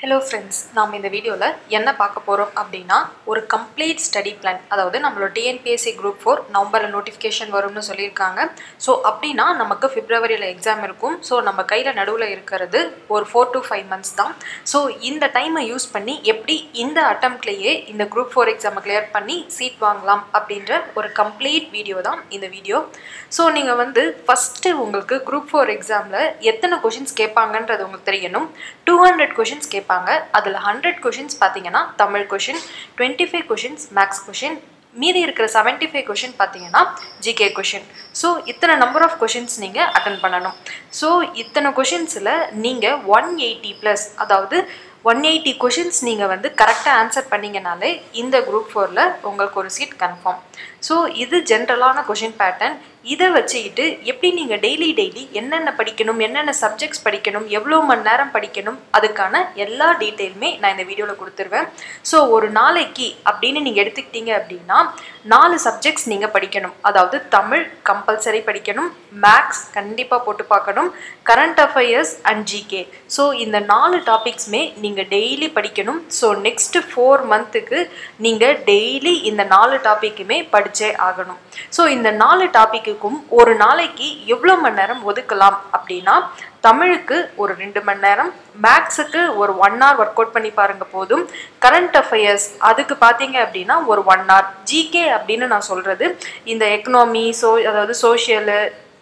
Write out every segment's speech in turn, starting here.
hello friends நாம் இந்த வீடியோவில் என்ன பார்க்க போகிறோம் அப்படின்னா ஒரு கம்ப்ளீட் ஸ்டடி பிளான் அதாவது நம்மளோட டிஎன்பிஎஸ்சி குரூப் ஃபோர் நவம்பரில் நோட்டிஃபிகேஷன் வரும்னு சொல்லியிருக்காங்க ஸோ அப்படின்னா நமக்கு பிப்ரவரியில் எக்ஸாம் இருக்கும் ஸோ நம்ம கையில் நடுவில் இருக்கிறது ஒரு ஃபோர் டு ஃபைவ் மந்த்ஸ் தான் ஸோ இந்த டைமை யூஸ் பண்ணி எப்படி இந்த அட்டம்ப்ட்லேயே இந்த குரூப் ஃபோர் எக்ஸாமை கிளியர் பண்ணி சீட் வாங்கலாம் அப்படின்ற ஒரு கம்ப்ளீட் வீடியோ தான் இந்த வீடியோ ஸோ நீங்கள் வந்து ஃபஸ்ட்டு உங்களுக்கு குரூப் ஃபோர் எக்ஸாமில் எத்தனை கொஷின்ஸ் கேட்பாங்கன்றது உங்களுக்கு தெரியணும் டூ ஹண்ட்ரட் கொஷின்ஸ் கேட்பாங்க அதில் ஹண்ட்ரட் கொஷின்ஸ் பார்த்தீங்கன்னா Tamil question twenty five questions maths question மீதி இருக்கிற செவன்ட்டி ஃபைவ் கொஷின் பார்த்தீங்கன்னா ஜிகே கொஷின் ஸோ இத்தனை நம்பர் ஆஃப் கொஷின்ஸ் நீங்கள் அட்டன் பண்ணணும் ஸோ இத்தனை கொஷின்ஸில் நீங்கள் ஒன் எயிட்டி ப்ளஸ் அதாவது ஒன் எயிட்டி கொஷின்ஸ் நீங்கள் வந்து கரெக்டாக ஆன்சர் பண்ணிங்கனாலே இந்த குரூப் ஃபோரில் உங்களுக்கு ஒரு சீட் கன்ஃபார்ம் ஸோ இது ஜென்ரலான கொஷின் பேட்டர்ன் இதை வச்சுக்கிட்டு எப்படி நீங்கள் டெய்லி டெய்லி என்னென்ன படிக்கணும் என்னென்ன சப்ஜெக்ட்ஸ் படிக்கணும் எவ்வளோ மணி நேரம் படிக்கணும் அதுக்கான எல்லா டீட்டெயிலுமே நான் இந்த வீடியோவில் கொடுத்துருவேன் ஸோ ஒரு நாளைக்கு அப்படின்னு நீங்கள் எடுத்துக்கிட்டீங்க அப்படின்னா நாலு சப்ஜெக்ட்ஸ் நீங்கள் படிக்கணும் அதாவது தமிழ் கம்பல்சரி படிக்கணும் மேக்ஸ் கண்டிப்பாக போட்டு பார்க்கணும் current affairs and GK so இந்த நாலு டாபிக்ஸுமே நீங்கள் டெய்லி படிக்கணும் ஸோ நெக்ஸ்ட்டு ஃபோர் மந்த்துக்கு நீங்கள் டெய்லி இந்த நாலு டாப்பிக்குமே படித்தே ஆகணும் ஸோ இந்த நாலு டாப்பிக்குக்கும் ஒரு நாளைக்கு எவ்வளோ மணி நேரம் ஒதுக்கலாம் அப்படின்னா தமிழுக்கு ஒரு ரெண்டு மணி நேரம் மேக்ஸுக்கு ஒரு ஒன் ஹவர் ஒர்க் அவுட் பண்ணி பாருங்க போதும் கரண்ட் அஃபேர்ஸ் அதுக்கு பார்த்தீங்க அப்படின்னா ஒரு ஒன் ஹவர் ஜிகே அப்படின்னு நான் சொல்கிறது இந்த எக்கனாமி சோ அதாவது social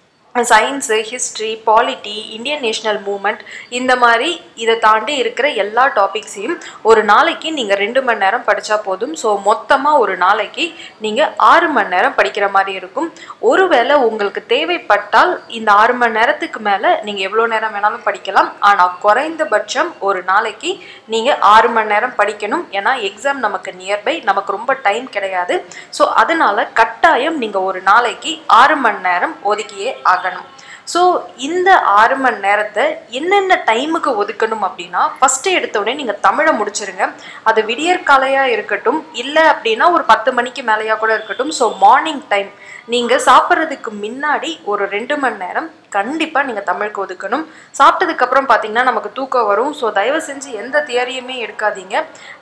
science history polity Indian national movement இந்த மாதிரி இதை தாண்டி இருக்கிற எல்லா டாபிக்ஸையும் ஒரு நாளைக்கு நீங்கள் ரெண்டு மணி நேரம் படித்தா போதும் ஸோ மொத்தமாக ஒரு நாளைக்கு நீங்கள் ஆறு மணி நேரம் படிக்கிற மாதிரி இருக்கும் ஒருவேளை உங்களுக்கு தேவைப்பட்டால் இந்த ஆறு மணி நேரத்துக்கு மேலே நீங்கள் எவ்வளோ நேரம் வேணாலும் படிக்கலாம் ஆனால் குறைந்தபட்சம் ஒரு நாளைக்கு நீங்கள் ஆறு மணி நேரம் படிக்கணும் ஏன்னா எக்ஸாம் நமக்கு நியர்பை நமக்கு ரொம்ப டைம் கிடையாது ஸோ அதனால் கட்டாயம் நீங்கள் ஒரு நாளைக்கு ஆறு மணி நேரம் ஒதுக்கியே ஆகணும் ஸோ இந்த ஆறு மணி நேரத்தை என்னென்ன டைமுக்கு ஒதுக்கணும் அப்படின்னா ஃபஸ்ட்டு எடுத்த உடனே நீங்கள் தமிழை முடிச்சிருங்க அது விடியற்காலையாக இருக்கட்டும் இல்லை அப்படின்னா ஒரு பத்து மணிக்கு மேலேயா கூட இருக்கட்டும் ஸோ மார்னிங் டைம் நீங்கள் சாப்பிட்றதுக்கு முன்னாடி ஒரு ரெண்டு மணி நேரம் கண்டிப்பாக நீங்கள் தமிழுக்கு ஒதுக்கணும் சாப்பிட்டதுக்கப்புறம் பார்த்தீங்கன்னா நமக்கு தூக்கம் வரும் ஸோ தயவு செஞ்சு எந்த தியரியுமே எடுக்காதீங்க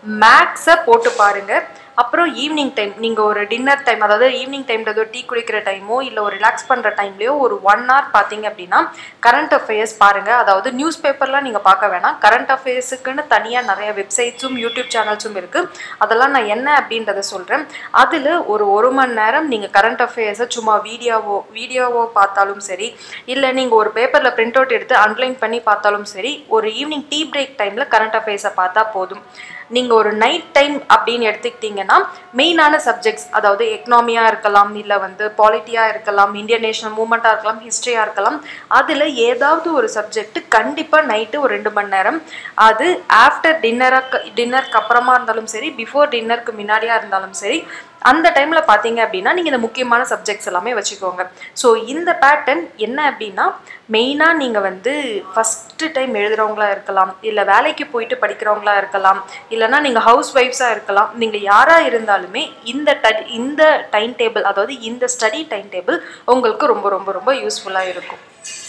மேக்ஸை போட்டு பாருங்கள் அப்புறம் ஈவினிங் டைம் நீங்கள் ஒரு டின்னர் டைம் அதாவது ஈவினிங் டைம்ன்றதோ டீ குடிக்கிற டைமோ இல்லை ஒரு ரிலாக்ஸ் பண்ணுற டைம்லையோ ஒரு ஒன் ஹவர் பார்த்தீங்க அப்படின்னா கரண்ட் அஃபேர்ஸ் பாருங்கள் அதாவது நியூஸ் பேப்பர்லாம் நீங்கள் பார்க்க வேணாம் கரண்ட் அஃபேர்ஸுக்குன்னு தனியாக நிறைய வெப்சைட்ஸும் யூடியூப் சேனல்ஸும் இருக்குது அதெல்லாம் நான் என்ன அப்படின்றத சொல்கிறேன் அதில் ஒரு ஒரு மணி நேரம் நீங்கள் கரண்ட் அஃபேர்ஸை சும்மா வீடியோவோ வீடியோவோ பார்த்தாலும் சரி இல்லை நீங்கள் ஒரு பேப்பரில் பிரிண்ட் அவுட் எடுத்து அன்லைன் பண்ணி பார்த்தாலும் சரி ஒரு ஈவினிங் டீ பிரேக் டைமில் கரண்ட் அஃபேர்ஸை பார்த்தா போதும் நீங்கள் ஒரு நைட் டைம் அப்படின்னு எடுத்துக்கிட்டிங்கன்னா மெயினான சப்ஜெக்ட்ஸ் அதாவது எக்கனாமியாக இருக்கலாம் இல்லை வந்து பாலிட்டியாக இருக்கலாம் இந்தியன் நேஷனல் மூமெண்ட்டாக இருக்கலாம் ஹிஸ்ட்ரியாக இருக்கலாம் அதில் ஏதாவது ஒரு சப்ஜெக்ட் கண்டிப்பாக நைட்டு ஒரு ரெண்டு மணி நேரம் அது ஆஃப்டர் டின்னராக டின்னருக்கு அப்புறமா இருந்தாலும் சரி பிஃபோர் டின்னருக்கு முன்னாடியாக இருந்தாலும் சரி அந்த டைமில் பார்த்தீங்க அப்படின்னா நீங்கள் இந்த முக்கியமான சப்ஜெக்ட்ஸ் எல்லாமே வச்சுக்கோங்க ஸோ இந்த பேட்டர்ன் என்ன அப்படின்னா மெயினாக நீங்கள் வந்து ஃபஸ்ட்டு டைம் எழுதுகிறவங்களா இருக்கலாம் இல்லை வேலைக்கு போயிட்டு படிக்கிறவங்களா இருக்கலாம் இல்லைனா நீங்கள் ஹவுஸ் ஒய்ஃப்ஸாக இருக்கலாம் நீங்கள் யாராக இருந்தாலுமே இந்த ட இந்த டைம் டேபிள் அதாவது இந்த ஸ்டடி டைம் டேபிள் உங்களுக்கு ரொம்ப ரொம்ப ரொம்ப யூஸ்ஃபுல்லாக இருக்கும்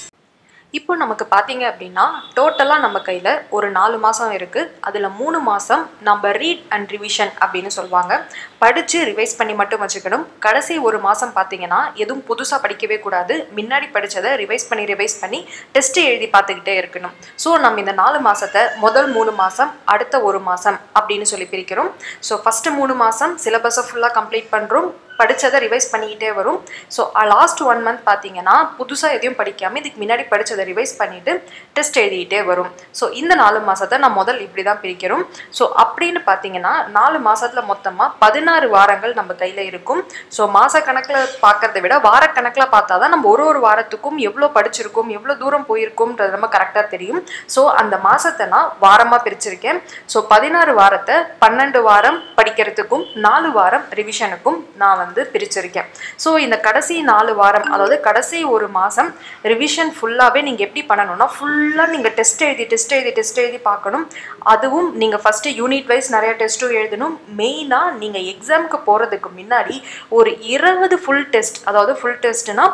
இப்போ நமக்கு பார்த்தீங்க அப்படின்னா டோட்டலாக நம்ம கையில் ஒரு நாலு மாதம் இருக்குது அதில் மூணு மாதம் நம்ம ரீட் அண்ட் ரிவிஷன் அப்படின்னு சொல்லுவாங்க படித்து ரிவைஸ் பண்ணி மட்டும் வச்சுக்கணும் கடைசி ஒரு மாதம் பார்த்தீங்கன்னா எதுவும் புதுசாக படிக்கவே கூடாது முன்னாடி படித்ததை ரிவைஸ் பண்ணி ரிவைஸ் பண்ணி டெஸ்ட்டு எழுதி பார்த்துக்கிட்டே இருக்கணும் ஸோ நம்ம இந்த நாலு மாதத்தை முதல் மூணு மாதம் அடுத்த ஒரு மாதம் அப்படின்னு சொல்லி பிரிக்கிறோம் ஸோ ஃபஸ்ட்டு மூணு மாதம் சிலபஸை ஃபுல்லாக கம்ப்ளீட் பண்ணுறோம் படித்ததை ரிவைஸ் பண்ணிக்கிட்டே வரும் ஸோ லாஸ்ட் ஒன் மந்த் பார்த்தீங்கன்னா புதுசாக எதையும் படிக்காமல் இதுக்கு முன்னாடி படித்ததை ரிவைஸ் பண்ணிவிட்டு டெஸ்ட் எழுதிக்கிட்டே வரும் ஸோ இந்த நாலு மாதத்தை நான் முதல் இப்படி தான் பிரிக்கிறோம் ஸோ அப்படின்னு பார்த்தீங்கன்னா நாலு மாதத்தில் மொத்தமாக பதினாறு வாரங்கள் நம்ம கையில் இருக்கும் ஸோ மாத கணக்கில் பார்க்கறத விட வாரக்கணக்கில் பார்த்தா தான் நம்ம ஒரு ஒரு வாரத்துக்கும் எவ்வளோ படிச்சிருக்கோம் எவ்வளோ தூரம் போயிருக்கோம்ன்றது நம்ம கரெக்டாக தெரியும் ஸோ அந்த மாதத்தை நான் வாரமாக பிரிச்சிருக்கேன் ஸோ பதினாறு வாரத்தை பன்னெண்டு வாரம் படிக்கிறதுக்கும் நாலு வாரம் ரிவிஷனுக்கும் நான் வந்து வந்து பிரிச்சிருக்கேன் ஸோ இந்த கடைசி நாலு வாரம் அதாவது கடைசி ஒரு மாதம் ரிவிஷன் ஃபுல்லாகவே நீங்கள் எப்படி பண்ணணும்னா ஃபுல்லாக நீங்கள் டெஸ்ட் எழுதி டெஸ்ட் எழுதி டெஸ்ட் எழுதி பார்க்கணும் அதுவும் நீங்கள் ஃபஸ்ட்டு யூனிட் வைஸ் நிறைய டெஸ்ட்டும் எழுதணும் மெயினாக நீங்கள் எக்ஸாமுக்கு போகிறதுக்கு முன்னாடி ஒரு இருபது ஃபுல் டெஸ்ட் அதாவது ஃபுல் டெஸ்ட்னா two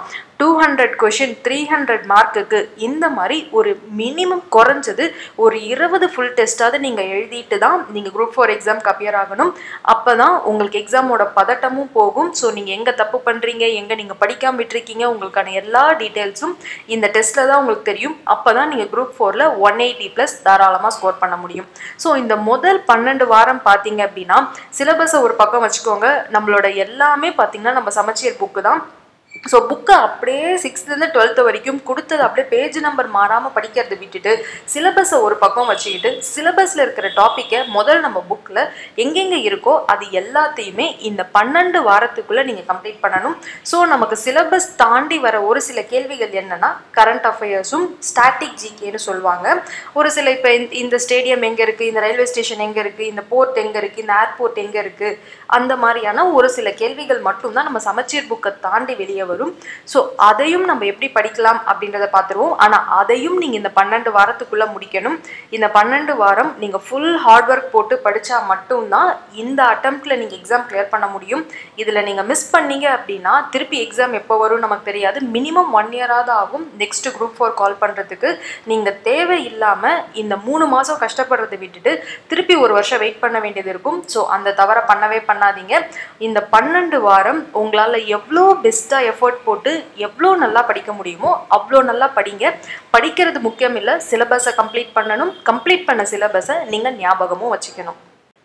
two hundred question three hundred மார்க்குக்கு இந்த மாதிரி ஒரு மினிமம் குறைஞ்சது ஒரு இருபது ஃபுல் டெஸ்ட்டாவது நீங்கள் எழுதிட்டு தான் நீங்கள் குரூப் ஃபோர் எக்ஸாம்க்கு அப்பியர் ஆகணும் அப்போ தான் உங்களுக்கு எக்ஸாமோட பதட்டமும் போகும் ஸோ நீங்கள் எங்கே தப்பு பண்ணுறீங்க எங்கே நீங்கள் படிக்காமல் விட்டுருக்கீங்க உங்களுக்கான எல்லா டீட்டெயில்ஸும் இந்த டெஸ்ட்டில் தான் உங்களுக்கு தெரியும் அப்போ தான் நீங்கள் குரூப் ஃபோரில் ஒன் எயிட்டி ப்ளஸ் தாராளமாக ஸ்கோர் பண்ண முடியும் ஸோ இந்த முதல் பன்னெண்டு வாரம் பார்த்தீங்க அப்படின்னா சிலபஸை ஒரு பக்கம் வச்சுக்கோங்க நம்மளோட எல்லாமே பார்த்தீங்கன்னா நம்ம சமச்சீர் புக்கு தான் ஸோ புக்கை அப்படியே சிக்ஸ்த்லேருந்து டுவெல்த்து வரைக்கும் கொடுத்தது அப்படியே பேஜ் நம்பர் மாறாமல் படிக்கிறத விட்டுட்டு சிலபஸை ஒரு பக்கம் வச்சுக்கிட்டு சிலபஸில் இருக்கிற டாப்பிக்கை முதல் நம்ம புக்கில் எங்கெங்கே இருக்கோ அது எல்லாத்தையுமே இந்த பன்னெண்டு வாரத்துக்குள்ளே நீங்கள் கம்ப்ளீட் பண்ணணும் ஸோ நமக்கு சிலபஸ் தாண்டி வர ஒரு சில கேள்விகள் என்னென்னா கரண்ட் அஃபேர்ஸும் ஸ்டாட்டிக் ஜிகேன்னு சொல்லுவாங்க ஒரு சில இப்போ இந்த ஸ்டேடியம் எங்கே இருக்குது இந்த ரயில்வே ஸ்டேஷன் எங்கே இருக்குது இந்த போர்ட் எங்கே இருக்குது இந்த ஏர்போர்ட் எங்கே இருக்குது அந்த மாதிரியான ஒரு சில கேள்விகள் மட்டும்தான் நம்ம சமச்சீர் புக்கை தாண்டி வெளியே வரும் ஸோ அதையும் நம்ம எப்படி படிக்கலாம் அப்படின்றத பார்த்துருவோம் ஆனால் அதையும் நீங்கள் இந்த பன்னெண்டு வாரத்துக்குள்ளே முடிக்கணும் இந்த பன்னெண்டு வாரம் நீங்கள் ஃபுல் ஹார்ட் ஒர்க் போட்டு படித்தா மட்டும்தான் இந்த அட்டம்ப்டில் நீங்கள் எக்ஸாம் கிளியர் பண்ண முடியும் இதில் நீங்கள் மிஸ் பண்ணீங்க அப்படின்னா திருப்பி எக்ஸாம் எப்போ வரும் நமக்கு தெரியாது மினிமம் ஒன் இயராவது ஆகும் நெக்ஸ்ட் குரூப் ஃபோர் கால் பண்ணுறதுக்கு நீங்கள் தேவை இல்லாமல் இந்த மூணு மாதம் கஷ்டப்படுறதை விட்டுட்டு திருப்பி ஒரு வருஷம் வெயிட் பண்ண வேண்டியது இருக்கும் ஸோ அந்த தவறை பண்ணவே பண்ணாதீங்க இந்த பன்னெண்டு வாரம் உங்களால் எவ்வளோ பெஸ்ட்டாக எஃபர்ட் போட்டு எவ்வளோ நல்லா படிக்க முடியுமோ அவ்வளோ நல்லா படிங்க படிக்கிறது முக்கியம் இல்லை சிலபஸை கம்ப்ளீட் பண்ணணும் கம்ப்ளீட் பண்ண சிலபஸை நீங்கள் ஞாபகமும் வச்சுக்கணும்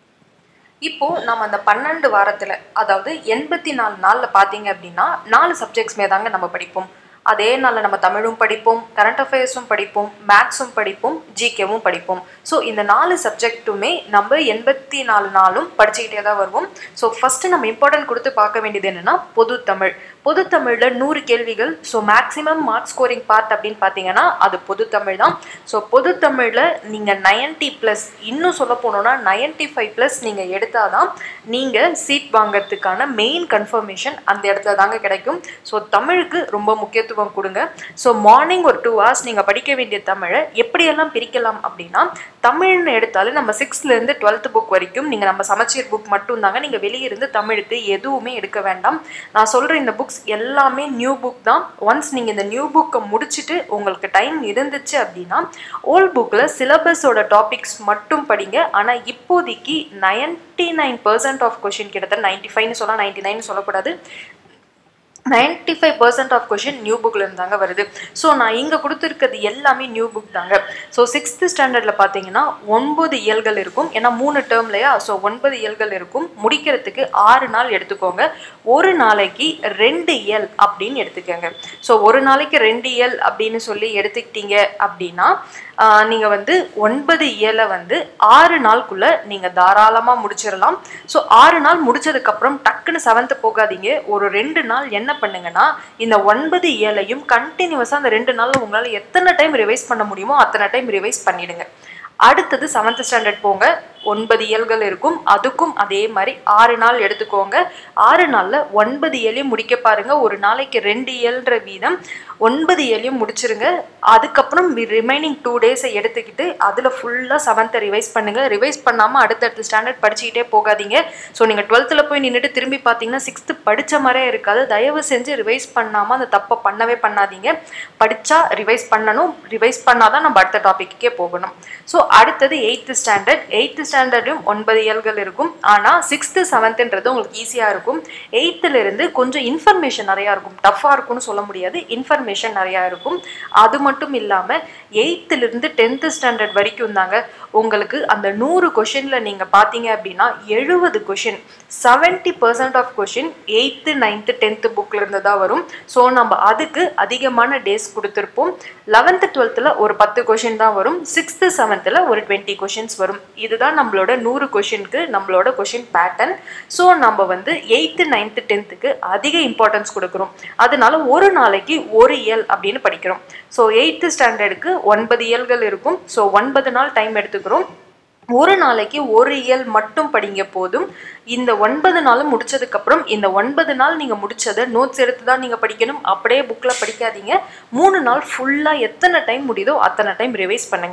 இப்போது நம்ம அந்த பன்னெண்டு வாரத்தில் அதாவது எண்பத்தி நாலு நாளில் பார்த்தீங்க அப்படின்னா நாலு சப்ஜெக்ட்ஸ்மே தாங்க நம்ம படிப்போம் அதே நாளில் நம்ம தமிழும் படிப்போம் கரண்ட் அஃபேர்ஸும் படிப்போம் மேக்ஸும் படிப்போம் ஜிகேவும் படிப்போம் ஸோ இந்த நாலு சப்ஜெக்ட்டுமே நம்ம எண்பத்தி நாலு நாளும் படிச்சுக்கிட்டே தான் வருவோம் ஸோ ஃபஸ்ட்டு நம்ம இம்பார்ட்டன்ட் கொடுத்து பார்க்க வேண்டியது என்னென்னா பொது தமிழ் பொது தமிழில் நூறு கேள்விகள் so maximum mark scoring part அப்படின்னு பார்த்தீங்கன்னா அது பொது தமிழ் தான் ஸோ பொது தமிழில் நீங்கள் நைன்ட்டி ப்ளஸ் இன்னும் சொல்ல போனோன்னா நைன்ட்டி ஃபைவ் ப்ளஸ் நீங்கள் எடுத்தால் தான் நீங்கள் சீட் வாங்கிறதுக்கான மெயின் கன்ஃபர்மேஷன் அந்த இடத்துல தாங்க கிடைக்கும் ஸோ தமிழுக்கு ரொம்ப முக்கியத்துவம் கொடுங்க ஸோ மார்னிங் ஒரு டூ ஹவர்ஸ் நீங்கள் படிக்க வேண்டிய தமிழை எப்படியெல்லாம் பிரிக்கலாம் அப்படின்னா தமிழ்னு எடுத்தாலும் நம்ம சிக்ஸ்த்லேருந்து டுவெல்த் புக் வரைக்கும் நீங்கள் நம்ம சமச்சீர் புக் மட்டும் தாங்க நீங்கள் வெளியே இருந்து தமிழுக்கு எதுவுமே எடுக்க வேண்டாம் நான் சொல்கிற இந்த புக்ஸ் எல்லாமே நியூ புக் தான் ஒன்ஸ் நீங்கள் இந்த நியூ புக்கை முடிச்சுட்டு உங்களுக்கு டைம் இருந்துச்சு அப்படின்னா ஓல்ட் புக்கில் சிலபஸோட டாபிக்ஸ் மட்டும் படிங்க ஆனால் இப்போதைக்கு ninety nine percent of question கிட்டத்தட்ட நைன்டி ஃபைவ்னு சொல்லலாம் நைன்டி நைன் சொல்லக்கூடாது ninety five percent of question new புக்கில் இருந்தாங்க வருது ஸோ நான் இங்கே கொடுத்துருக்கிறது எல்லாமே நியூ புக் தாங்க ஸோ சிக்ஸ்த்து ஸ்டாண்டர்டில் பார்த்தீங்கன்னா ஒன்பது இயல்கள் இருக்கும் ஏன்னா மூணு டேர்ம்லையா ஸோ ஒன்பது இயல்கள் இருக்கும் முடிக்கிறதுக்கு ஆறு நாள் எடுத்துக்கோங்க ஒரு நாளைக்கு ரெண்டு இயல் அப்படின்னு எடுத்துக்கோங்க ஸோ ஒரு நாளைக்கு ரெண்டு இயல் அப்படின்னு சொல்லி எடுத்துக்கிட்டீங்க அப்படின்னா நீங்கள் வந்து ஒன்பது இயலை வந்து ஆறு நாளுக்குள்ளே நீங்கள் தாராளமாக முடிச்சிடலாம் ஸோ ஆறு நாள் முடிச்சதுக்கப்புறம் டக்குன்னு செவன்த்து போகாதீங்க ஒரு ரெண்டு நாள் என்ன பண்ணுங்கன்னா இந்த ஒன்பது இயலையும் கண்டினியூஸாக அந்த ரெண்டு நாளில் உங்களால் எத்தனை டைம் ரிவைஸ் பண்ண முடியுமோ அத்தனை டைம் ரிவைஸ் பண்ணிடுங்க அடுத்தது செவன்த் ஸ்டாண்டர்ட் போங்க ஒன்பது இயல்கள் இருக்கும் அதுக்கும் அதே மாதிரி ஆறு நாள் எடுத்துக்கோங்க ஆறு நாளில் ஒன்பது இயலையும் முடிக்க பாருங்க ஒரு நாளைக்கு ரெண்டு இயல்ன்ற வீதம் ஒன்பது இயலையும் முடிச்சிருங்க அதுக்கப்புறம் ரிமைனிங் டூ டேஸை எடுத்துக்கிட்டு அதில் ஃபுல்லாக செவன்த்தை ரிவைஸ் பண்ணுங்கள் ரிவைஸ் பண்ணாமல் அடுத்தடுத்த ஸ்டாண்டர்ட் படிச்சுக்கிட்டே போகாதீங்க ஸோ நீங்கள் டுவெல்த்தில் போய் நின்றுட்டு திரும்பி பார்த்தீங்கன்னா சிக்ஸ்த்து படித்த மாதிரியே இருக்காது தயவு செஞ்சு ரிவைஸ் பண்ணாமல் அந்த தப்பை பண்ணவே பண்ணாதீங்க படித்தா ரிவைஸ் பண்ணணும் ரிவைஸ் பண்ணாதான் நம்ம அடுத்த டாப்பிக்கே போகணும் ஸோ அடுத்தது எயித்து ஸ்டாண்டர்ட் எயித்து ஸ்டாண்டர்ட்லையும் ஒன்பது இயல்கள் இருக்கும் ஆனால் சிக்ஸ்த்து செவன்த்துன்றது உங்களுக்கு ஈஸியாக இருக்கும் எயித்துலேருந்து கொஞ்சம் இன்ஃபர்மேஷன் நிறையா இருக்கும் டஃப்பாக இருக்கும்னு சொல்ல முடியாது இன்ஃபர்மேஷன் நிறையா இருக்கும் அது மட்டும் இல்லாமல் எயித்துலேருந்து டென்த்து ஸ்டாண்டர்ட் வரைக்கும் தாங்க உங்களுக்கு அந்த நூறு கொஷினில் நீங்கள் பார்த்தீங்க அப்படின்னா எழுபது question seventy percent of question eighth ninth tenth புக்கில் இருந்து தான் வரும் ஸோ நம்ம அதுக்கு அதிகமான டேஸ் கொடுத்துருப்போம் லெவன்த்து டுவெல்த்தில் ஒரு பத்து கொஷின் தான் வரும் சிக்ஸ்த்து செவன்த்தில் ஒரு டுவெண்ட்டி கொஷின்ஸ் வரும் இதுதான் நம்மளோட நூறு கொஷினுக்கு நம்மளோட கொஷின் பேட்டர்ன் ஸோ நம்ம வந்து எயித்து நைன்த்து டென்த்துக்கு அதிக இம்பார்ட்டன்ஸ் கொடுக்குறோம் அதனால ஒரு நாளைக்கு ஒரு இயல் அப்படின்னு படிக்கிறோம் ஸோ எயித்து ஸ்டாண்டர்டுக்கு ஒன்பது இயல்கள் இருக்கும் ஸோ ஒன்பது நாள் டைம் எடுத்துக்கிறோம் ஒரு நாளைக்கு ஒரு இயல் மட்டும் படிங்க போதும் இந்த ஒன்பது நாளும் முடிச்சதுக்கப்புறம் இந்த ஒன்பது நாள் நீங்கள் முடிச்சதை நோட்ஸ் எடுத்து தான் நீங்கள் படிக்கணும் அப்படியே புக்கில் படிக்காதீங்க மூணு நாள் ஃபுல்லாக எத்தனை டைம் முடியுதோ அத்தனை டைம் ரிவைஸ் பண்ணுங்கள்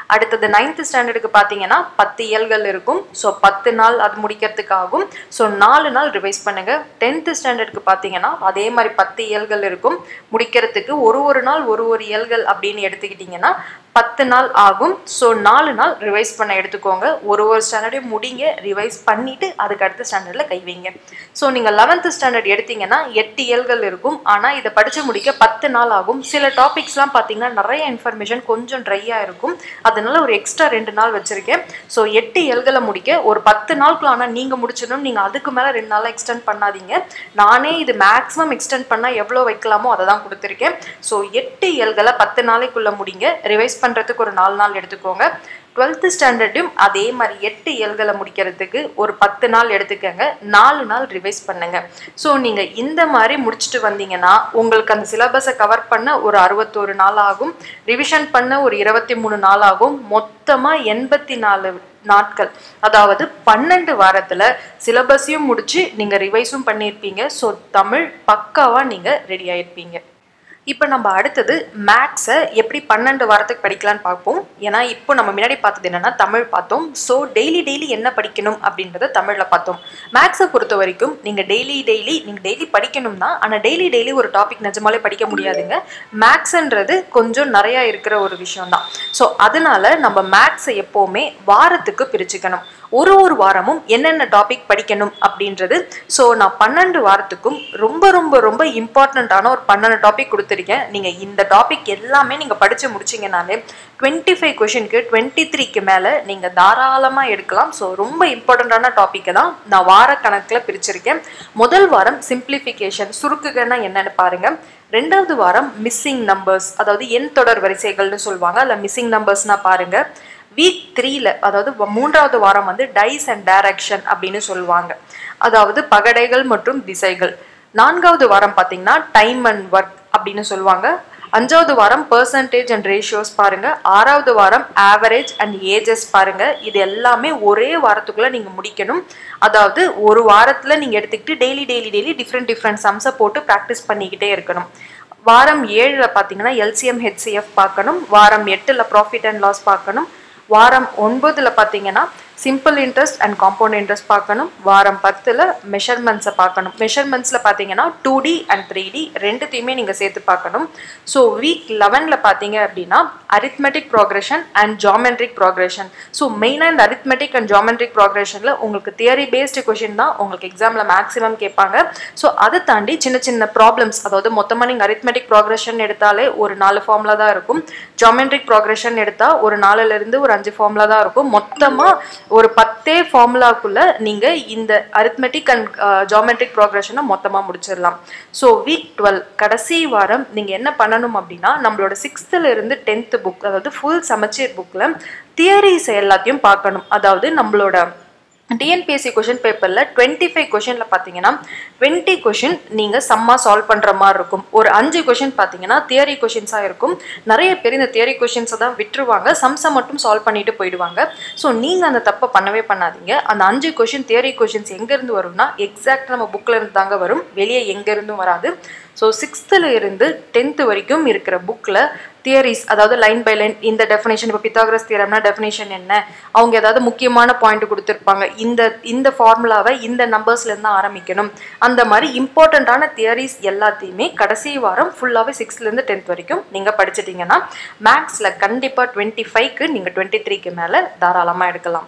அடுத்தது நைன்த் ஸ்டாண்டர்டுக்கு பார்த்தீங்கன்னா பத்து இயல்கள் இருக்கும் ஸோ பத்து நாள் அது முடிக்கிறதுக்கு ஆகும் ஸோ நாலு நாள் ரிவைஸ் பண்ணுங்க டென்த்து ஸ்டாண்டர்டுக்கு பார்த்தீங்கன்னா அதே மாதிரி பத்து இயல்கள் இருக்கும் முடிக்கிறதுக்கு ஒரு ஒரு நாள் ஒரு ஒரு இயல்கள் அப்படின்னு எடுத்துக்கிட்டிங்கன்னா பத்து நாள் ஆகும் ஸோ நாலு நாள் ரிவைஸ் பண்ண எடுத்துக்கோங்க ஒரு ஒரு ஸ்டாண்டர்டையும் முடிங்க ரிவைஸ் பண்ணிவிட்டு அதுக்கு அடுத்த ஸ்டாண்டர்டில் கை வைங்க ஸோ நீங்கள் லெவன்த்து ஸ்டாண்டர்ட் எடுத்தீங்கன்னா எட்டு இயல்கள் இருக்கும் ஆனால் இதை படித்து முடிக்க பத்து நாள் ஆகும் சில டாபிக்ஸ்லாம் பார்த்தீங்கன்னா நிறைய இன்ஃபர்மேஷன் கொஞ்சம் ட்ரையாக இருக்கும் அதனால ஒரு எக்ஸ்ட்ரா ரெண்டு நாள் வச்சுருக்கேன் ஸோ எட்டு இயல்களை முடிக்க ஒரு பத்து நாளுக்குள்ள ஆனால் நீங்கள் முடிச்சிடணும் நீங்கள் அதுக்கு மேலே ரெண்டு நாளாக எக்ஸ்டெண்ட் பண்ணாதீங்க நானே இது மேக்ஸிமம் எக்ஸ்டெண்ட் பண்ணால் எவ்வளோ வைக்கலாமோ அதை தான் கொடுத்துருக்கேன் ஸோ எட்டு இயல்களை பத்து நாளைக்குள்ளே முடிங்க ரிவைஸ் பண்ணுறதுக்கு ஒரு நாலு நாள் எடுத்துக்கோங்க டுவெல்த்து ஸ்டாண்டர்டும் அதே மாதிரி எட்டு இயல்களை முடிக்கிறதுக்கு ஒரு பத்து நாள் எடுத்துக்கங்க நாலு நாள் ரிவைஸ் பண்ணுங்க ஸோ நீங்கள் இந்த மாதிரி முடிச்சுட்டு வந்தீங்கன்னா உங்களுக்கு அந்த சிலபஸை கவர் பண்ண ஒரு அறுபத்தோரு நாள் ஆகும் ரிவிஷன் பண்ண ஒரு இருபத்தி மூணு நாள் ஆகும் மொத்தமாக எண்பத்தி நாலு நாட்கள் அதாவது பன்னெண்டு வாரத்தில் சிலபஸையும் முடிச்சு நீங்கள் ரிவைஸும் பண்ணியிருப்பீங்க ஸோ தமிழ் பக்காவாக நீங்கள் ரெடி ஆயிருப்பீங்க இப்போ நம்ம அடுத்தது மேக்ஸை எப்படி பன்னெண்டு வாரத்துக்கு படிக்கலாம்னு பார்ப்போம் ஏன்னா இப்போ நம்ம முன்னாடி பார்த்தது என்னன்னா தமிழ் பார்த்தோம் ஸோ டெய்லி டெய்லி என்ன படிக்கணும் அப்படின்றத தமிழில் பார்த்தோம் மேக்ஸை பொறுத்த வரைக்கும் நீங்கள் டெய்லி டெய்லி நீங்கள் டெய்லி படிக்கணும் தான் ஆனால் டெய்லி டெய்லி ஒரு டாபிக் நிஜமாலே படிக்க முடியாதுங்க மேக்ஸ்ன்றது கொஞ்சம் நிறையா இருக்கிற ஒரு விஷயம் தான் ஸோ அதனால நம்ம மேக்ஸை எப்போவுமே வாரத்துக்கு பிரிச்சுக்கணும் ஒரு ஒரு வாரமும் என்னென்ன டாபிக் படிக்கணும் அப்படின்றது ஸோ நான் பன்னெண்டு வாரத்துக்கும் ரொம்ப ரொம்ப ரொம்ப இம்பார்ட்டண்ட்டான ஒரு பன்னெண்டு டாபிக் கொடுத்துருக்கேன் நீங்கள் இந்த டாபிக் எல்லாமே நீங்கள் படித்து முடிச்சிங்கனாலே டுவெண்ட்டி ஃபைவ் கொஷனுக்கு டுவெண்ட்டி த்ரீக்கு மேலே நீங்கள் தாராளமாக எடுக்கலாம் ஸோ ரொம்ப இம்பார்ட்டண்ட்டான டாப்பிக்கை தான் நான் வார கணக்கில் பிரிச்சிருக்கேன் முதல் வாரம் சிம்பிளிஃபிகேஷன் சுருக்குகன்னா என்னென்னு பாருங்கள் ரெண்டாவது வாரம் மிஸ்ஸிங் நம்பர்ஸ் அதாவது எண் தொடர் வரிசைகள்னு சொல்லுவாங்க அதில் மிஸ்ஸிங் நம்பர்ஸ்னால் பாருங்கள் வீக் த்ரீல அதாவது மூன்றாவது வாரம் வந்து டைஸ் அண்ட் டைரக்ஷன் அப்படின்னு சொல்லுவாங்க அதாவது பகடைகள் மற்றும் திசைகள் நான்காவது வாரம் பார்த்தீங்கன்னா டைம் அண்ட் ஒர்க் அப்படின்னு சொல்லுவாங்க அஞ்சாவது வாரம் பர்சன்டேஜ் அண்ட் ரேஷியோஸ் பாருங்க ஆறாவது வாரம் ஆவரேஜ் அண்ட் ஏஜஸ் பாருங்க இது எல்லாமே ஒரே வாரத்துக்குள்ள நீங்க முடிக்கணும் அதாவது ஒரு வாரத்துல நீங்க எடுத்துக்கிட்டு daily daily daily different different சம்ஸை போட்டு ப்ராக்டிஸ் பண்ணிக்கிட்டே இருக்கணும் வாரம் ஏழில் பார்த்தீங்கன்னா எல்சிஎம் ஹெச்சிஎஃப் பார்க்கணும் வாரம் எட்டில் ப்ராஃபிட் அண்ட் லாஸ் பார்க்கணும் வாரம் ஒன்பதில் பார்த்தீங்கன்னா simple interest and compound interest பார்க்கணும் வாரம் பத்தில் மெஷர்மெண்ட்ஸை பார்க்கணும் மெஷர்மெண்ட்ஸில் பார்த்தீங்கன்னா two D and three D ரெண்டுத்தையுமே நீங்கள் சேர்த்து பார்க்கணும் ஸோ வீக் லெவனில் பார்த்தீங்க அப்படின்னா arithmetic progression and geometric progression so மெயினாக இந்த அரித்மெட்டிக் அண்ட் ஜாமெட்ரிக் ப்ராக்ரெஷனில் உங்களுக்கு தியரி பேஸ்டு கொஷின் தான் உங்களுக்கு எக்ஸாமில் மேக்ஸிமம் கேட்பாங்க ஸோ அதை தாண்டி சின்ன சின்ன ப்ராப்ளம்ஸ் அதாவது மொத்தமாக நீங்கள் அரித்மெட்டிக் ப்ராக்ரெஷன் எடுத்தாலே ஒரு நாலு ஃபார்முலா தான் இருக்கும் ஜாமெட்ரிக் ப்ராக்ரெஷன் எடுத்தால் ஒரு நாலுலேருந்து ஒரு அஞ்சு ஃபார்முலா தான் இருக்கும் மொத்தமாக ஒரு பத்தே ஃபார்முலாக்குள்ள நீங்கள் இந்த அரித்மெட்டிக் அண்ட் ஜாமெட்ரிக் ப்ராக்ரெஷனை மொத்தமாக முடிச்சிடலாம் ஸோ வீக் டுவெல் கடைசி வாரம் நீங்கள் என்ன பண்ணணும் அப்படின்னா நம்மளோட சிக்ஸ்த்துல இருந்து டென்த்து புக் அதாவது ஃபுல் சமச்சீர் புக்கில் தியரிஸ் எல்லாத்தையும் பார்க்கணும் அதாவது நம்மளோட டிஎன்பிஎஸ்சி கொஷின் பேப்பரில் டுவெண்ட்டி ஃபைவ் கொஷினில் பார்த்தீங்கன்னா டுவெண்ட்டி கொஷின் நீங்கள் சம்மா சால்வ் பண்ணுற மாதிரி இருக்கும் ஒரு அஞ்சு கொஷின் பார்த்தீங்கன்னா தியரி கொஷின்ஸாக இருக்கும் நிறைய பேர் இந்த தியரி கொஷின்ஸை தான் விட்டுருவாங்க சம்ஸை மட்டும் சால்வ் பண்ணிட்டு போயிடுவாங்க ஸோ நீங்கள் அந்த தப்பை பண்ணவே பண்ணாதீங்க அந்த அஞ்சு கொஷின் தியரி கொஷின்ஸ் எங்கேருந்து வரும்னா எக்ஸாக்ட் நம்ம புக்கில் இருந்து தாங்க வரும் வெளியே எங்கேருந்தும் வராது ஸோ சிக்ஸ்த்தில் இருந்து டென்த்து வரைக்கும் இருக்கிற புக்கில் தியரிஸ் அதாவது லைன் பை லைன் இந்த டெஃபினேஷன் இப்போ பித்தாகரஸ் தியரம்னா டெஃபினேஷன் என்ன அவங்க ஏதாவது முக்கியமான பாயிண்ட் கொடுத்துருப்பாங்க இந்த இந்த ஃபார்முலாவை இந்த நம்பர்ஸ்லேருந்து தான் ஆரம்பிக்கணும் அந்த மாதிரி இம்பார்ட்டண்ட்டான தியரிஸ் எல்லாத்தையுமே கடைசி வாரம் ஃபுல்லாகவே சிக்ஸ்த்லேருந்து டென்த் வரைக்கும் நீங்கள் படிச்சிட்டிங்கன்னா மேக்ஸில் கண்டிப்பாக டுவெண்ட்டி ஃபைவ்க்கு நீங்கள் டுவெண்ட்டி த்ரீக்கு மேலே தாராளமாக எடுக்கலாம்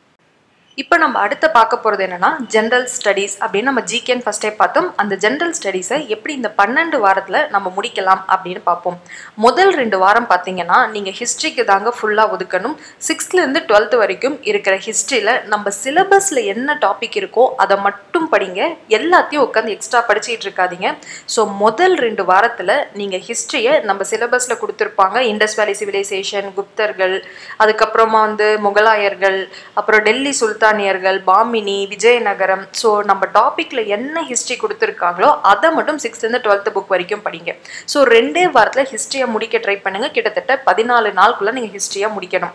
இப்போ நம்ம அடுத்து பார்க்க போகிறது என்னன்னா ஜென்ரல் ஸ்டடீஸ் அப்படின்னு நம்ம ஜிகேன் ஃபஸ்ட்டே பார்த்தோம் அந்த ஜென்ரல் ஸ்டடீஸை எப்படி இந்த பன்னெண்டு வாரத்தில் நம்ம முடிக்கலாம் அப்படின்னு பார்ப்போம் முதல் ரெண்டு வாரம் பார்த்தீங்கன்னா நீங்கள் ஹிஸ்ட்ரிக்கு தாங்க ஃபுல்லாக ஒதுக்கணும் சிக்ஸ்த்லேருந்து டுவெல்த் வரைக்கும் இருக்கிற ஹிஸ்ட்ரியில் நம்ம சிலபஸில் என்ன டாபிக் இருக்கோ அதை மட்டும் படிங்க எல்லாத்தையும் உட்காந்து எக்ஸ்ட்ரா படிச்சுட்டு இருக்காதீங்க ஸோ முதல் ரெண்டு வாரத்தில் நீங்கள் ஹிஸ்ட்ரியை நம்ம சிலபஸில் கொடுத்துருப்பாங்க இண்டஸ் வேலி சிவிலைசேஷன் குப்தர்கள் அதுக்கப்புறமா வந்து முகலாயர்கள் அப்புறம் டெல்லி சுல்தான் சுல்தானியர்கள் பாமினி விஜயநகரம் ஸோ நம்ம டாப்பிக்கில் என்ன ஹிஸ்ட்ரி கொடுத்துருக்காங்களோ அதை மட்டும் சிக்ஸ்த்லேருந்து டுவெல்த் புக் வரைக்கும் படிங்க ஸோ ரெண்டே வாரத்தில் ஹிஸ்ட்ரியை முடிக்க ட்ரை பண்ணுங்கள் கிட்டத்தட்ட பதினாலு நாளுக்குள்ளே நீங்கள் ஹிஸ்ட்ரியாக முடிக்கணும்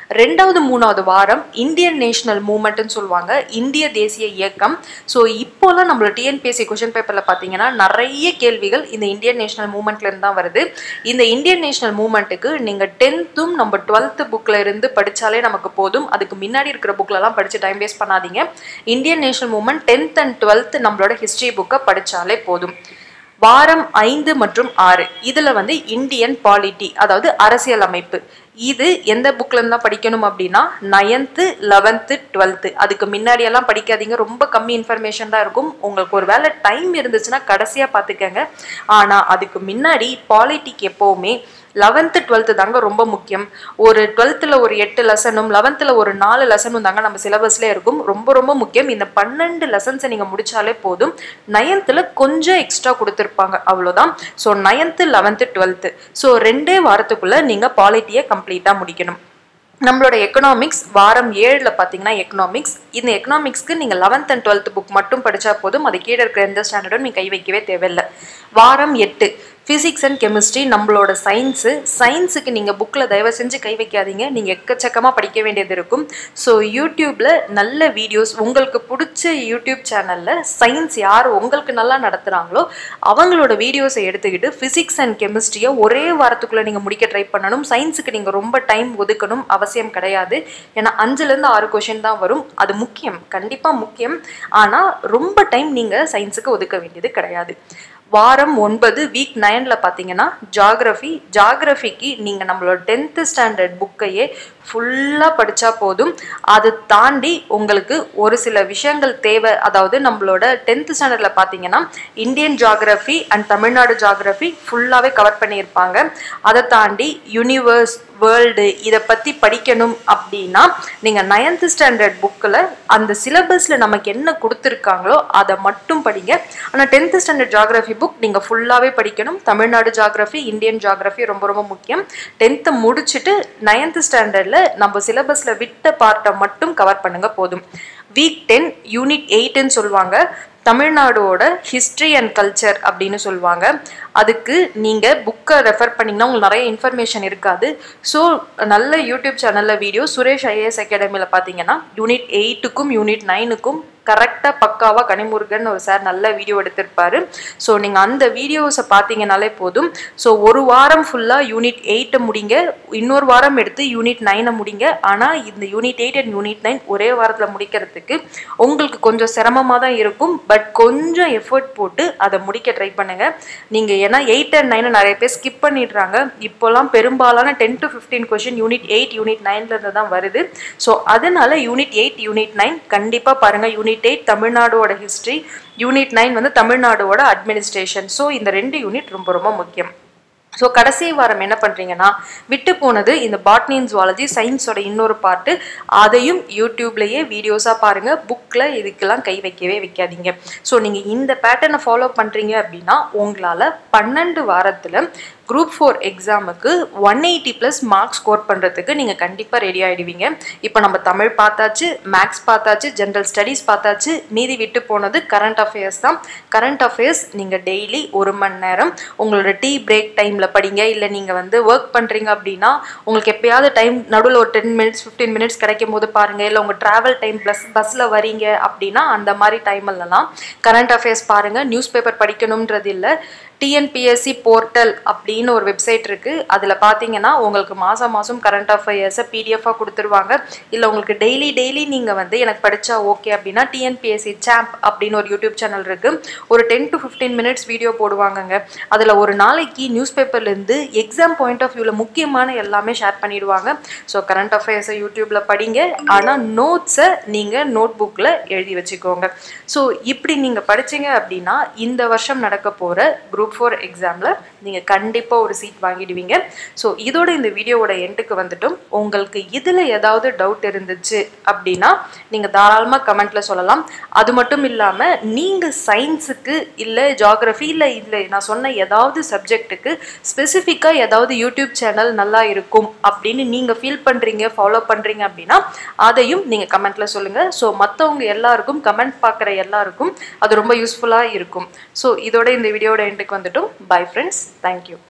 ரெண்டாவது மூணாவது வாரம் இந்தியன் நேஷனல் மூமெண்ட்னு சொல்லுவாங்க இந்திய தேசிய இயக்கம் ஸோ இப்போலாம் நம்மளோட டிஎன்பிஎஸ்சி கொஷின் பேப்பரில் பார்த்தீங்கன்னா நிறைய கேள்விகள் இந்த இந்தியன் நேஷனல் மூமெண்ட்லேருந்து தான் வருது இந்த இந்தியன் நேஷனல் மூமெண்ட்டுக்கு நீங்கள் டென்த்தும் நம்ம டுவெல்த்து புக்கில் இருந்து படித்தாலே நமக்கு போதும் அதுக்கு முன்னாடி இருக்கிற புக்கிலலாம் படித்து டைம் வேஸ்ட் பண்ணாதீங்க Indian national movement tenth and twelfth நம்மளோட ஹிஸ்ட்ரி புக்கை படித்தாலே போதும் வாரம் ஐந்து மற்றும் ஆறு இதில் வந்து இந்தியன் பாலிட்டி அதாவது அரசியல் அமைப்பு இது எந்த புக்ல இருந்தா படிக்கணும் அப்படின்னா நயன்த்து லெவன்த்து டுவெல்த்து அதுக்கு முன்னாடியெல்லாம் படிக்காதீங்க ரொம்ப கம்மி இன்ஃபர்மேஷன் தான் இருக்கும் உங்களுக்கு ஒரு வேலை டைம் இருந்துச்சுன்னா கடைசியாக பார்த்துக்கங்க ஆனால் அதுக்கு முன்னாடி பாலிட்டிக் எப்போவுமே லெவன்த்து டுவெல்த்து தாங்க ரொம்ப முக்கியம் ஒரு டுவெல்த்தில் ஒரு எட்டு லெசனும் லெவன்த்தில் ஒரு நாலு லெசனும் தாங்க நம்ம சிலபஸ்லேயே இருக்கும் ரொம்ப ரொம்ப முக்கியம் இந்த பன்னெண்டு லெசன்ஸை நீங்கள் முடிச்சாலே போதும் நயன்த்தில் கொஞ்சம் எக்ஸ்ட்ரா கொடுத்துருப்பாங்க அவ்வளோதான் so ninth eleventh twelfth so ரெண்டே வாரத்துக்குள்ளே நீங்கள் பாலிட்டியை கம்ப்ளீட்டாக முடிக்கணும் நம்மளோட எக்கனாமிக்ஸ் வாரம் ஏழில் பார்த்தீங்கன்னா எக்கனாமிக்ஸ் இந்த எக்கனாமிக்ஸ்க்கு நீங்கள் லெவன்த் அண்ட் டுவெல்த் புக் மட்டும் படித்தா போதும் அது கீழே இருக்கிற எந்த ஸ்டாண்டர்டும் நீங்கள் கை வைக்கவே தேவையில்லை வாரம் எட்டு ஃபிசிக்ஸ் அண்ட் கெமிஸ்ட்ரி நம்மளோட சயின்ஸு சயின்ஸுக்கு நீங்கள் புக்கில் தயவு செஞ்சு கை வைக்காதீங்க நீங்கள் எக்கச்சக்கமாக படிக்க வேண்டியது இருக்கும் ஸோ யூடியூப்பில் நல்ல வீடியோஸ் உங்களுக்கு பிடிச்ச யூடியூப் சேனலில் சயின்ஸ் யார் உங்களுக்கு நல்லா நடத்துகிறாங்களோ அவங்களோட வீடியோஸை எடுத்துக்கிட்டு ஃபிசிக்ஸ் அண்ட் கெமிஸ்ட்ரியை ஒரே வாரத்துக்குள்ளே நீங்கள் முடிக்க ட்ரை பண்ணணும் சயின்ஸுக்கு நீங்கள் ரொம்ப டைம் ஒதுக்கணும் அவசியம் கிடையாது ஏன்னா அஞ்சுலேருந்து ஆறு கொஷின் தான் வரும் அது முக்கியம் கண்டிப்பாக முக்கியம் ஆனால் ரொம்ப டைம் நீங்கள் சயின்ஸுக்கு ஒதுக்க வேண்டியது கிடையாது வாரம் ஒன்பது வீக் நைனில் பார்த்தீங்கன்னா ஜாகிரஃபி ஜாகிரஃபிக்கு நீங்கள் நம்மளோட டென்த்து ஸ்டாண்டர்ட் புக்கையே ஃபுல்லாக படித்தா போதும் அதை தாண்டி உங்களுக்கு ஒரு சில விஷயங்கள் தேவை அதாவது நம்மளோட டென்த்து ஸ்டாண்டர்டில் பார்த்தீங்கன்னா Indian geography and Tamil Nadu geography ஃபுல்லாகவே கவர் பண்ணியிருப்பாங்க அதை தாண்டி யூனிவர்ஸ் வேர்ல்டு இதை பற்றி படிக்கணும் அப்படின்னா நீங்கள் நைன்த்து ஸ்டாண்டர்ட் புக்கில் அந்த சிலபஸில் நமக்கு என்ன கொடுத்துருக்காங்களோ அதை மட்டும் படிங்க ஆனால் டென்த்து ஸ்டாண்டர்ட் ஜாகிரஃபி புக் நீங்கள் ஃபுல்லாகவே படிக்கணும் தமிழ்நாடு ஜாகிரஃபி இந்தியன் ஜாகிரஃபி ரொம்ப ரொம்ப முக்கியம் டென்த்தை முடிச்சுட்டு நைன்த்து ஸ்டாண்டர்டில் நம்ம சிலபஸில் விட்ட பார்ட்டை மட்டும் கவர் பண்ணுங்க போதும் வீக் டென் யூனிட் எயிட்டுன்னு சொல்லுவாங்க தமிழ்நாடோட ஹிஸ்ட்ரி அண்ட் கல்ச்சர் அப்படின்னு சொல்லுவாங்க அதுக்கு நீங்கள் புக்கை ரெஃபர் பண்ணிங்கன்னா உங்களுக்கு நிறைய இன்ஃபர்மேஷன் இருக்காது ஸோ நல்ல யூடியூப் சேனலில் வீடியோ சுரேஷ் ஐஏஎஸ் அகாடமியில் பார்த்தீங்கன்னா யூனிட் எயிட்டுக்கும் யூனிட் நைனுக்கும் கரெக்டாக பக்காவாக கனிமுருகன் ஒரு சார் நல்ல வீடியோ எடுத்திருப்பாரு ஸோ நீங்கள் அந்த வீடியோஸை பார்த்தீங்கனாலே போதும் ஸோ ஒரு வாரம் ஃபுல்லாக யூனிட் எயிட்டை முடிங்க இன்னொரு வாரம் எடுத்து யூனிட் நைனை முடிங்க ஆனால் இந்த unit eight and unit nine ஒரே வாரத்தில் முடிக்கிறதுக்கு உங்களுக்கு கொஞ்சம் சிரமமாக தான் இருக்கும் பட் கொஞ்சம் எஃபர்ட் போட்டு அதை முடிக்க ட்ரை பண்ணுங்கள் நீங்கள் ஏன்னா எயிட் அண்ட் நைனை நிறைய பேர் ஸ்கிப் பண்ணிடுறாங்க இப்போலாம் பெரும்பாலான ten to fifteen question unit eight unit நைன்லேருந்து தான் வருது ஸோ அதனால யூனிட் எயிட் யூனிட் நைன் கண்டிப்பாக பாருங்கள் யூனிட் எயிட் தமிழ்நாடோட ஹிஸ்ட்ரி யூனிட் நைன் வந்து தமிழ்நாடோட அட்மினிஸ்ட்ரேஷன் ஸோ இந்த ரெண்டு யூனிட் ரொம்ப ரொம்ப முக்கியம் ஸோ கடைசி வாரம் என்ன பண்ணுறீங்கன்னா விட்டு போனது இந்த பாட்னின் ஜுவாலஜி சயின்ஸோட இன்னொரு பாட்டு அதையும் யூடியூப்லேயே வீடியோஸாக பாருங்கள் புக்கில் இதுக்கெல்லாம் கை வைக்கவே வைக்காதீங்க ஸோ நீங்கள் இந்த பேட்டர்னை ஃபாலோ பண்ணுறீங்க அப்படின்னா உங்களால் பன்னெண்டு வாரத்தில் குரூப் ஃபோர் எக்ஸாமுக்கு one eighty plus marks score பண்ணுறதுக்கு நீங்கள் கண்டிப்பாக ரெடி ஆகிடுவீங்க இப்போ நம்ம தமிழ் பார்த்தாச்சு மேக்ஸ் பார்த்தாச்சு ஜென்ரல் ஸ்டடீஸ் பார்த்தாச்சு மீதி விட்டு போனது கரண்ட் அஃபேர்ஸ் தான் கரண்ட் அஃபேர்ஸ் நீங்கள் டெய்லி ஒரு மணி நேரம் உங்களோட டீ பிரேக் டைமில் படிங்க இல்லை நீங்கள் வந்து ஒர்க் பண்ணுறீங்க அப்படின்னா உங்களுக்கு எப்பயாவது டைம் நடுவில் ஒரு டென் மினிட்ஸ் ஃபிஃப்டீன் மினிட்ஸ் கிடைக்கும் போது பாருங்கள் இல்லை உங்கள் ட்ராவல் டைம் ப்ளஸ் பஸ்ஸில் வரீங்க அப்படின்னா அந்த மாதிரி டைம்லலாம் கரண்ட் அஃபேர்ஸ் பாருங்கள் நியூஸ் பேப்பர் படிக்கணுன்றது இல்லை டிஎன்பிஎஸ்சி போர்ட்டல் அப்படின்னு ஒரு வெப்சைட் இருக்குது அதில் பார்த்தீங்கன்னா உங்களுக்கு மாதம் மாதம் கரண்ட் அஃபேர்ஸை பிடிஎஃபாக கொடுத்துருவாங்க இல்லை உங்களுக்கு டெய்லி டெய்லி நீங்கள் வந்து எனக்கு படித்தா ஓகே அப்படின்னா டிஎன்பிஎஸ்சி சாம்ப் அப்படின்னு ஒரு யூடியூப் சேனல் இருக்குது ஒரு ten to fifteen minutes video போடுவாங்கங்க அதில் ஒரு நாளைக்கு நியூஸ் பேப்பர்லேருந்து எக்ஸாம் பாயிண்ட் ஆஃப் வியூவில் முக்கியமான எல்லாமே ஷேர் பண்ணிடுவாங்க ஸோ கரண்ட் அஃபேர்ஸை யூடியூப்பில் படிங்க ஆனால் நோட்ஸை நீங்கள் நோட் புக்கில் எழுதி வச்சுக்கோங்க ஸோ இப்படி நீங்கள் படிச்சீங்க அப்படின்னா இந்த வருஷம் நடக்க போகிற குரூப் ஃபோர் எக்ஸாமில் நீங்கள் கண்டிப்பாக ஒரு சீட் வாங்கிடுவீங்க ஸோ இதோட இந்த வீடியோவோட எண்டுக்கு வந்துட்டும் உங்களுக்கு இதில் ஏதாவது டவுட் இருந்துச்சு அப்படின்னா நீங்கள் தாராளமாக கமெண்ட்டில் சொல்லலாம் அது மட்டும் இல்லாமல் நீங்கள் சயின்ஸுக்கு இல்லை ஜாகிரஃபி இல்லை இல்லை நான் சொன்ன ஏதாவது சப்ஜெக்ட்டுக்கு ஸ்பெசிஃபிக்காக ஏதாவது யூடியூப் சேனல் நல்லா இருக்கும் அப்படின்னு நீங்கள் ஃபீல் பண்ணுறீங்க ஃபாலோ பண்ணுறீங்க அப்படின்னா அதையும் நீங்கள் கமெண்ட்டில் சொல்லுங்கள் ஸோ மற்றவங்க எல்லாருக்கும் கமெண்ட் பார்க்குற எல்லாருக்கும் அது ரொம்ப யூஸ்ஃபுல்லாக இருக்கும் ஸோ இதோட இந்த வீடியோட எண்டுக்கு வந்துட்டும் பை ஃப்ரெண்ட்ஸ் தேங்க்யூ